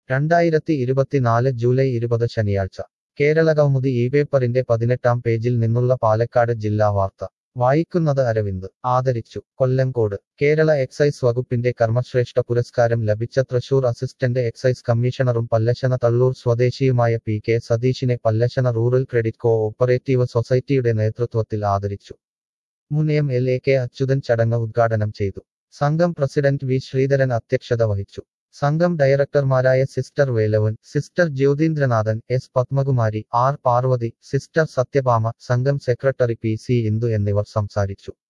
രണ്ടായിരത്തി ഇരുപത്തിനാല് ജൂലൈ ഇരുപത് ശനിയാഴ്ച കേരളകൗമുദി ഈ പേപ്പറിന്റെ പതിനെട്ടാം പേജിൽ നിന്നുള്ള പാലക്കാട് ജില്ലാ വാർത്ത വായിക്കുന്നത് അരവിന്ദ് ആദരിച്ചു കൊല്ലങ്കോട് കേരള എക്സൈസ് വകുപ്പിന്റെ കർമ്മശ്രേഷ്ഠ പുരസ്കാരം ലഭിച്ച തൃശൂർ അസിസ്റ്റന്റ് എക്സൈസ് കമ്മീഷണറും പല്ലശന തള്ളൂർ സ്വദേശിയുമായ പി കെ സതീഷിനെ Pallassana rural credit cooperative സൊസൈറ്റിയുടെ നേതൃത്വത്തിൽ ആദരിച്ചു മുൻ M L A K Achuthan ചടങ്ങ് ഉദ്ഘാടനം ചെയ്തു സംഘം പ്രസിഡന്റ് വി ശ്രീധരൻ അധ്യക്ഷത വഹിച്ചു സംഘം ഡയറക്ടർമാരായ sister Velavan sister Jyothindranathan S Padmakumari R Parvathy sister Satyabhama സംഘം സെക്രട്ടറി പി സി ഇന്ദു എന്നിവർ സംസാരിച്ചു